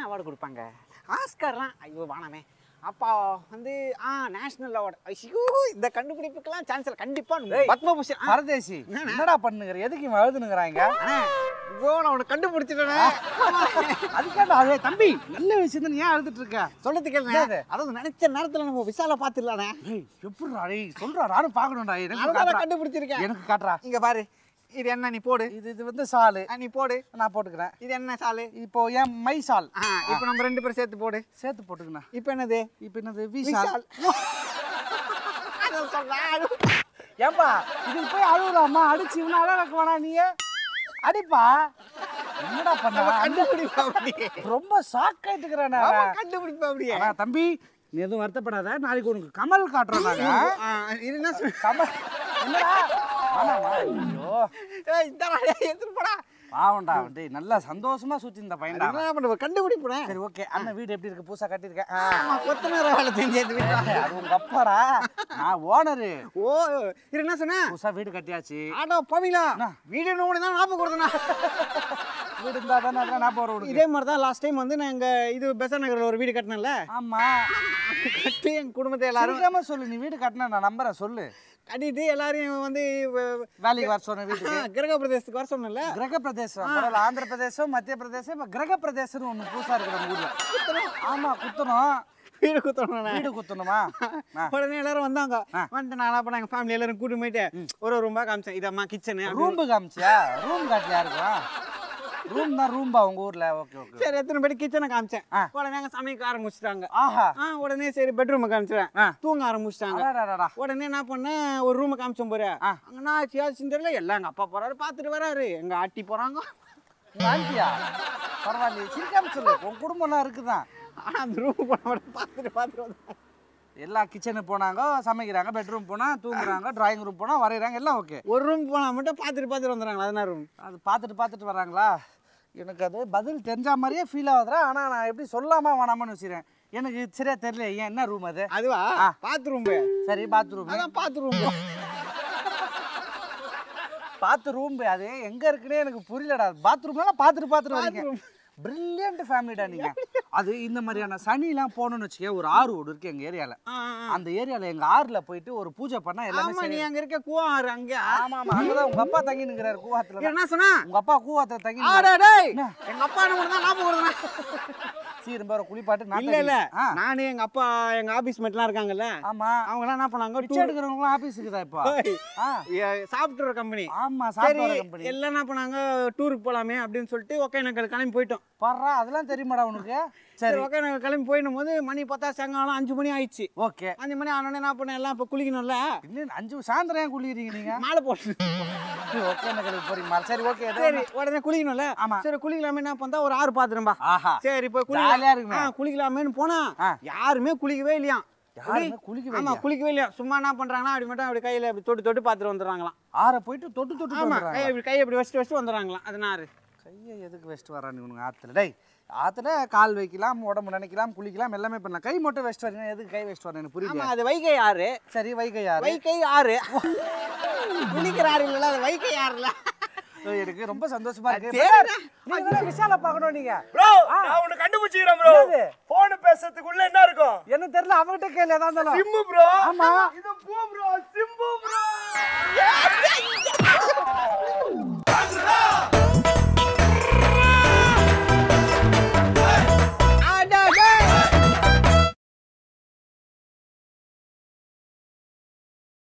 Award கொடுப்பாங்க ஆஸ்கர்லாம் ஐயோ வானமே அப்பா வந்து ஆ நேஷனல் அவார்டு ஐயோ இந்த கண்டுபிடிப்புக்கெல்லாம் சான்ஸ் இல்லை கண்டிப்பா டேய். பத்மபூஷன் ஆ, பரதேசி என்னடா பண்ணுங்கிற எதுக்கு இவன் எழுதுனுங்கிறாங்க அண்ணே, ஐயோ நான் உனக்கு கண்டுபிடிச்சிட்டேனே அதுக்காண்டா அதே தம்பி நல்ல விஷயம் தான் ஏன் எழுதிட்டு இருக்க சொல்லத்து கேளுங்க என்னது? அதாவது நினைச்ச நேரத்துல நம்ம விசால பாத்துடலானே ஏய் எப்படிடா டேய் சொல்றா நானும் பார்க்கணும்டா எனக்கு அதனால காட்டுறா. கண்டுபிடிச்சிருக்கேன் எனக்கு காட்டுறா இங்க பாரு இது என்ன நீ போடு இது இது வந்து சாலு ஆ, நீ போடு நான் போட்டுக்கிறேன் இது என்ன சாலு இப்போ ஏன் மை சால் ஆ இப்போ நம்ம ரெண்டு பேரும் சேர்த்து போடு சேர்த்து போட்டுக்கண்ணா இப்போ என்னது இப்போ என்னது வி சால் விஷால் அதை சொன்னா அழு. ஏன்பா இதுக்கு போய் அழுகுறாமா அடிச்சு இவனை அழ வைக்க வேணா நீ அடிப்பா என்னடா பண்ண கண்டுபிடிப்பா அப்படியே ரொம்ப ஷாக் ஆயிட்டுக்கிறேன் ஆமா, கண்டுபிடிப்பா அப்படியே ஆனா தம்பி நீ எதுவும் வருத்தப்படாத நாளைக்கு உனக்கு கமல் காட்டுறோம் நாங்க ஆ, இது என்ன சொல் கமல் என்னடா ஆமாமா ஐயோ ஏய், இந்தாடா, டேய், எடுத்துட்டு போடா பாவம்டா வந்து நல்லா சந்தோஷமா சுத்தி இந்த பையன்டா என்ன பண்ணுவ கண்டுபிடிப்புடா சரி ஓகே அண்ணன் வீடு எப்படி இருக்கு புதுசா கட்டியிருக்கேன் ஆ. ஆமா கொத்தனார வேலை செஞ்சு எடுத்து விட்டா. அது உங்க அப்பாடா நான் ஓனரு ஓ இது என்ன சொன்ன புதுசா வீடு கட்டியாச்சு ஆடோ பவிலா வீடு நோடி தான் ஞாபகம் கொடுத்தனா வீடு இருந்தா தானே அதெல்லாம் ஞாபகம் வரும் உனக்கு இதே மாதிரி தான் லாஸ்ட் டைம் வந்து நான் இங்க இது பெசன் நகர்ல ஒரு வீடு கட்டினேன்ல ஆமா கட்டி என் குடும்பத்தை எல்லாரும் சிரிக்காம சொல்லு நீ வீடு கட்டினா நான் நம்புறேன் சொல்லு கட்டிட்டு எல்லாரையும் வந்து வ- வேலைக்கு வர சொன்ன வீட்டுக்கு ஆ, கிரக பிரதேசத்துக்கு வர சொன்னேன்ல கிரக பிரதேசம் பரவாயில்ல ஆந்திர பிரதேசம் மத்திய பிரதேசம் இப்ப கிரக பிரதேசம்னு ஒண்ணு புதுசா இருக்கு நம்ம ஊர்ல ஆமா குத்தணும் வீடு குத்தணும் வீடு குத்தணுமா ஆ. உடனே எல்லாரும் வந்தாங்க வந்துட்டு நான் என்ன பண்ணேன் எங்க ஃபேமிலி எல்லாரும் கூட்டு போயிட்டு ஒரு ஒரு ரூம்பா காமிச்சேன் இதம்மா கிச்சனு ரூம் காமிச்சியா ரூம் காட்டலையா இருக்கும் ரூம் தான் ரூம்பா உங்க ஊர்ல ஓகே ஓகே சரி எத்தனை பேர் கிச்சனை காமிச்சேன் ஆ. உடனே அங்க சமைக்க ஆரம்பிச்சிட்டாங்க ஆஹா ஆ உடனே சரி பெட்ரூம் காமிச்சிட்டேன் ஆ. தூங்க ஆரம்பிச்சிட்டாங்க அடாடாடா. உடனே என்ன பண்ணேன் ஒரு ரூம் காமிச்சோம் போற ஆ. அங்கன்னா சியாச்சுன்னு தெரியல எல்லாம் எங்க அப்பா போறாரு பார்த்துட்டு வராரு எங்க ஆட்டி போறாங்க உங்க ஆண்டியா பரவாயில்லையே சிரிக்காம சொல்லு உன் குடும்பம்லாம் இருக்குதான் ஆனா அந்த ரூம் போன பார்த்துட்டு பார்த்துட்டு வந்தாங்க எல்லா கிச்சனுக்கு போனாங்க சமைக்கிறாங்க பெட்ரூம் போனா தூங்குறாங்க டிராயிங் ரூம் போனா வரைகிறாங்க எல்லாம் ஓகே ஒரு ரூம் போனா மட்டும் பார்த்துட்டு பார்த்துட்டு வந்துடுறாங்களா அதனால ரூம் அது பார்த்துட்டு பார்த்துட்டு வராங்களா எனக்கு அது பதில் தெரிஞ்ச மாதிரியே ஃபீல் ஆகுதுடா ஆனால் நான் எப்படி சொல்லாமா வேணாமான்னு வச்சுக்கிறேன் எனக்கு சரியா தெரியல ஏன் என்ன ரூம் அது அதுவா ஆ. பாத்ரூம் சரி பாத்ரூம் அதான் பாத்ரூம் பாத்து ரூம் அது எங்க இருக்குன்னே எனக்கு புரியலடா பாத்ரூம்லாம் பார்த்துட்டு பார்த்துட்டு வரீங்க பிரில்லியன்ட் ஃபேமிலிடா நீங்க அது இந்த மாதிரியான சனிலாம் போகணும்னு வச்சுக்க ஒரு ஆறு ஓடு இருக்கு எங்க ஏரியால அந்த ஏரியால எங்க ஆறுல போயிட்டு ஒரு பூஜை பண்ணா எல்லாமே ஆமா நீ சரி அங்க இருக்க கூவாறு அங்க ஆமா ஆமா அங்கதான் உங்க அப்பா தங்கி நிக்கிறாரு கூவாத்துல தான். என்ன சொன்னா உங்க அப்பா கூவாத்துல தங்கி ஆடா டேய் என்ன? எங்க அப்பா என்ன பண்ணா ஞாபகம் வருதுண்ணா சீரும் பேர குளிப்பாட்டு இல்ல நாத்தம் இல்ல ஆ. நானு எங்க அப்பா எங்க ஆபீஸ் மேட்லாம் இருக்காங்கல்ல ஆமா அவங்க எல்லாம் என்ன பண்ணாங்க பிச்சை எடுக்கிறவங்களாம் ஆபீஸுக்கு தான் இப்போ ஆ சாப்பிட்டுற கம்பெனி ஆமா சரி சாப்பிட்ற கம்பெனி எல்லாம் என்ன பண்ணாங்க டூருக்கு போலாமே அப்படின்னு சொல்லிட்டு ஒகேனக்கல் கிளம்பி போயிட்டோம் பர்றா அதெல்லாம் தெரியுமாடா உனக்கு சரி சரி ஒகேனக்கல் கிளம்பி போயிடும் போது மணி பார்த்தா சாயங்காலம் அஞ்சு மணி ஆயிடுச்சு ஓகே அஞ்சு மணி ஆனோடனே என்ன பண்ணேன் எல்லாம் இப்போ குளிக்கணும்ல இன்னும் அஞ்சு சாயந்தரம் ஏன் குளிக்கிறீங்க நீங்க மாலை போட்டு ஓகே எனக்கு போறீங்க சரி ஓகே சரி உடனே குளிக்கணும்ல ஆமா. சரி குளிக்கலாமே என்ன பண்ணா ஒரு ஆறு பாத்துரும்பா ஆஹா சரி போய் ஜாலியா குளிக்கலாம் இருக்குமே. ஆ, குளிக்கலாமேன்னு போனா ஆ. யாருமே குளிக்கவே இல்லையா யாருமே குளிக்கவே ஆமா இல்லையா? குளிக்கவே இல்லையா சும்மா என்ன பண்றாங்கன்னா அப்படி மட்டும் அப்படி கையில அப்படி தொட்டு தொட்டு பாத்துட்டு வந்துடுறாங்களாம் ஆற போயிட்டு தொட்டு தொட்டு ஆமா வந்துடுறாங்க கை இப்படி கையை இப்படி வச்சுட்டு வச்சுட்டு வந்துடுறாங்களாம் அதனாரு கையை எதுக்கு வச்சுட்டு வரானு இவனுங்க ஆத்துல டேய் ஆத்துல கால் வைக்கலாம் உடம்பு நினைக்கலாம் குளிக்கலாம் எல்லாமே பண்ணலாம் கை மட்டும் வச்சுட்டு வரீங்க எதுக்கு கை வச்சுட்டு வரேன் எனக்கு ஆமா புரியல அது வைகை ஆறு சரி வைகை யாரு வைகை ஆறு குளிக்கிற ஆறு இல்ல அது வைகை ஆறுல ஏய், எனக்கு ரொம்ப சந்தோஷமா இருக்கு சரிடா. நீங்க வேற விஷால பார்க்கணும் நீங்க ப்ரோ நான் ஒன்னு கண்டுபிடிச்சிக்கிறேன் ப்ரோ என்னது? போன் பேசுறதுக்குள்ள என்ன இருக்கும் என்ன தெரியல அவன்கிட்ட கேள்வி ஏதா இருந்தாலும் சிம்மு ப்ரோ ஆமா. இது பூ ப்ரோ சிம்பு ப்ரோ ஏ